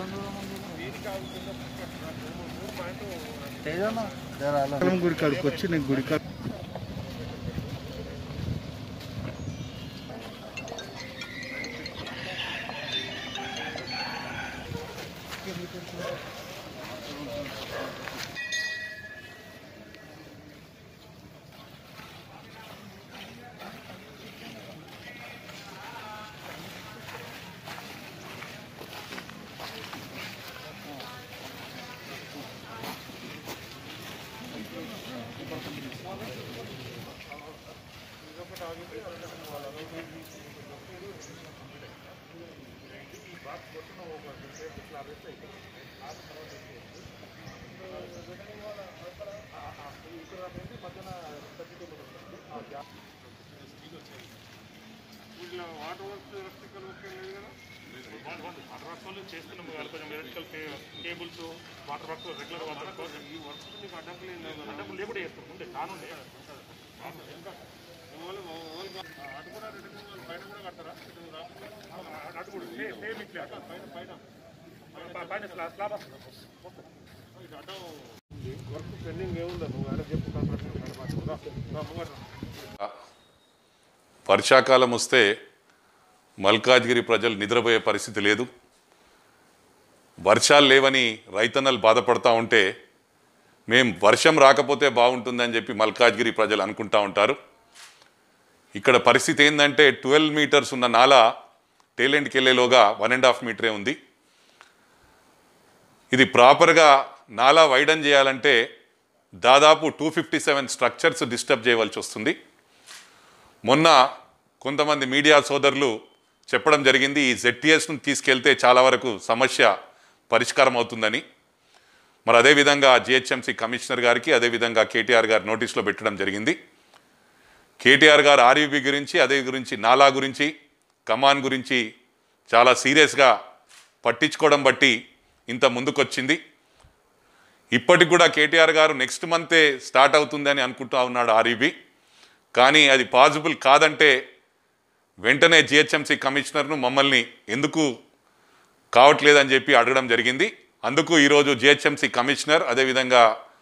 గుడి కాడికి వచ్చి నేను గుడి కాడ వాటర్ వర్క్స్ వాళ్ళు చేస్తున్నాం వాళ్ళు కొంచెం electrical cables water works regular water works ఈ వర్క్స్ మీకు అడ్డంకులు ఏం లేదు అడ్డంకులు లేకుండా చేస్తాం ఉండే కానుండే అటు కూడా పైన కూడా కడతారా అటు కూడా సేమ్ ఇట్లే పైన పైన పైన స్లాబ్ అడ్డం వర్క్ పెండింగ్ ఏముందా నువ్వు ఆయన చెప్పు కాంట్రాక్ట్ వర్షాకాలం వస్తే మల్కాజ్గిరి ప్రజలు నిద్రపోయే పరిస్థితి లేదు వర్షాలు లేవని రైతన్నలు బాధపడతా ఉంటే మేం వర్షం రాకపోతే బాగుంటుందని చెప్పి మల్కాజ్గిరి ప్రజలు అనుకుంటా ఉంటారు ఇక్కడ పరిస్థితి ఏంటంటే ట్వెల్వ్ మీటర్స్ ఉన్న నాల టేలెంట్కి వెళ్ళేలోగా వన్ అండ్ హాఫ్ మీటరే ఉంది ఇది ప్రాపర్గా నాలా వైడన్ చేయాలంటే దాదాపు two fifty seven structures disturb చేయవలసి వస్తుంది మొన్న కొంతమంది మీడియా సోదరులు చెప్పడం జరిగింది ఈ జెడ్టీఎస్ను తీసుకెళ్తే చాలా వరకు సమస్య పరిష్కారం అవుతుందని మరి అదేవిధంగా జిహెచ్ఎంసీ కమిషనర్ గారికి అదేవిధంగా కేటీఆర్ గారు నోటీసులో పెట్టడం జరిగింది కేటీఆర్ గారు ఆర్యూబీ గురించి అదే గురించి నాలా గురించి కమాన్ గురించి చాలా సీరియస్గా పట్టించుకోవడం బట్టి ఇంత ముందుకొచ్చింది ఇప్పటికి కూడా కేటీఆర్ గారు నెక్స్ట్ మంతే స్టార్ట్ అవుతుందని అనుకుంటా ఉన్నాడు ఆర్యూబీ కానీ అది పాసిబుల్ కాదంటే వెంటనే జిహెచ్ఎంసీ కమిషనర్ను మమ్మల్ని ఎందుకు కావట్లేదని చెప్పి అడగడం జరిగింది అందుకు ఈరోజు జిహెచ్ఎంసీ కమిషనర్ అదేవిధంగా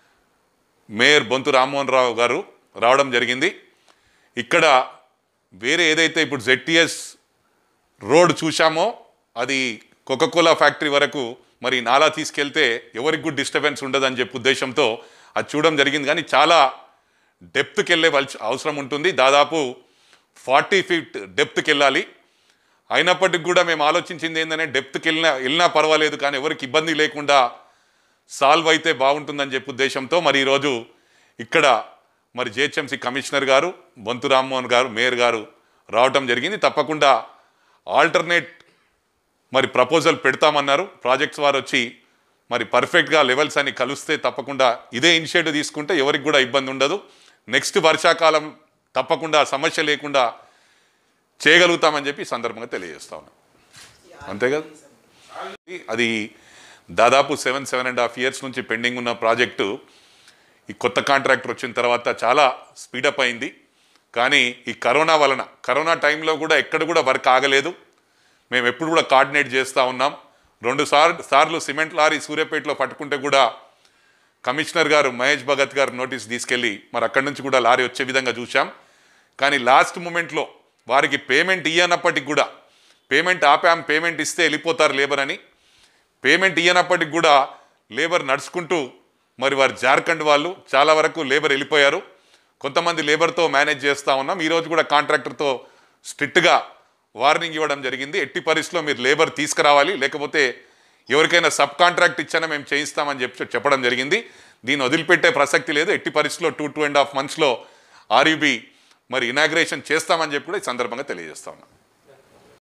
మేయర్ బొంతు రామ్మోహన్ రావు గారు రావడం జరిగింది ఇక్కడ వేరే ఏదైతే ఇప్పుడు జెడ్టీఎస్ రోడ్ చూశామో అది కోకోకోలా ఫ్యాక్టరీ వరకు మరి నాలా తీసుకెళ్తే ఎవరికి కూడా డిస్టర్బెన్స్ ఉండదని చెప్పి ఉద్దేశంతో అది చూడడం జరిగింది కానీ చాలా డెప్త్కి వెళ్ళే వలస అవసరం ఉంటుంది దాదాపు ఫార్టీ ఫీట్ డెప్త్కి వెళ్ళాలి అయినప్పటికీ కూడా మేము ఆలోచించింది ఏంటంటే డెప్త్కి వెళ్ళినా వెళ్ళినా పర్వాలేదు కానీ ఎవరికి ఇబ్బంది లేకుండా సాల్వ్ అయితే బాగుంటుందని చెప్పి ఉద్దేశంతో మరి ఈరోజు ఇక్కడ మరి జిహెచ్ఎంసీ కమిషనర్ గారు బొంతు రామ్మోహన్ గారు మేయర్ గారు రావటం జరిగింది తప్పకుండా ఆల్టర్నేట్ మరి ప్రపోజల్ పెడతామన్నారు ప్రాజెక్ట్స్ వారు వచ్చి మరి పర్ఫెక్ట్గా లెవెల్స్ అని కలిస్తే తప్పకుండా ఇదే ఇనిషియేటివ్ తీసుకుంటే ఎవరికి కూడా ఇబ్బంది ఉండదు నెక్స్ట్ వర్షాకాలం తప్పకుండా సమస్య లేకుండా చేయగలుగుతామని చెప్పి ఈ సందర్భంగా తెలియజేస్తా ఉన్నాం అంతే కదా అది దాదాపు seven seven and half years నుంచి పెండింగ్ ఉన్న ప్రాజెక్టు ఈ కొత్త కాంట్రాక్టర్ వచ్చిన తర్వాత చాలా స్పీడప్ అయింది కానీ ఈ కరోనా వలన కరోనా టైంలో కూడా ఎక్కడ కూడా వర్క్ ఆగలేదు మేము ఎప్పుడు కూడా కోఆర్డినేట్ చేస్తూ ఉన్నాం రెండు సార్ సార్లు సిమెంట్ లారీ సూర్యాపేటలో పట్టుకుంటే కూడా కమిషనర్ గారు మహేష్ భగత్ గారు నోటీస్ తీసుకెళ్ళి మరి అక్కడి నుంచి కూడా లారీ వచ్చే విధంగా చూశాం కానీ లాస్ట్ మూమెంట్లో వారికి పేమెంట్ ఇయ్యనప్పటికి కూడా పేమెంట్ ఆపాం పేమెంట్ ఇస్తే వెళ్ళిపోతారు లేబర్ అని పేమెంట్ ఇయ్యనప్పటికి కూడా లేబర్ నడుచుకుంటూ మరి వారు జార్ఖండ్ వాళ్ళు చాలా వరకు లేబర్ వెళ్ళిపోయారు కొంతమంది లేబర్తో మేనేజ్ చేస్తూ ఉన్నాం ఈరోజు కూడా కాంట్రాక్టర్తో స్ట్రిక్ట్గా వార్నింగ్ ఇవ్వడం జరిగింది ఎట్టి పరిస్థితిలో మీరు లేబర్ తీసుకురావాలి లేకపోతే ఎవరికైనా సబ్ కాంట్రాక్ట్ ఇచ్చినా మేము చేయిస్తామని చెప్పి చెప్పడం జరిగింది దీన్ని వదిలిపెట్టే ప్రసక్తి లేదు ఎట్టి పరిస్థితిలో టూ టూ అండ్ హాఫ్ మంత్స్లో ఆర్యూబీ మరి ఇనాగ్రేషన్ చేస్తామని చెప్పి కూడా ఈ సందర్భంగా తెలియజేస్తా ఉన్నాం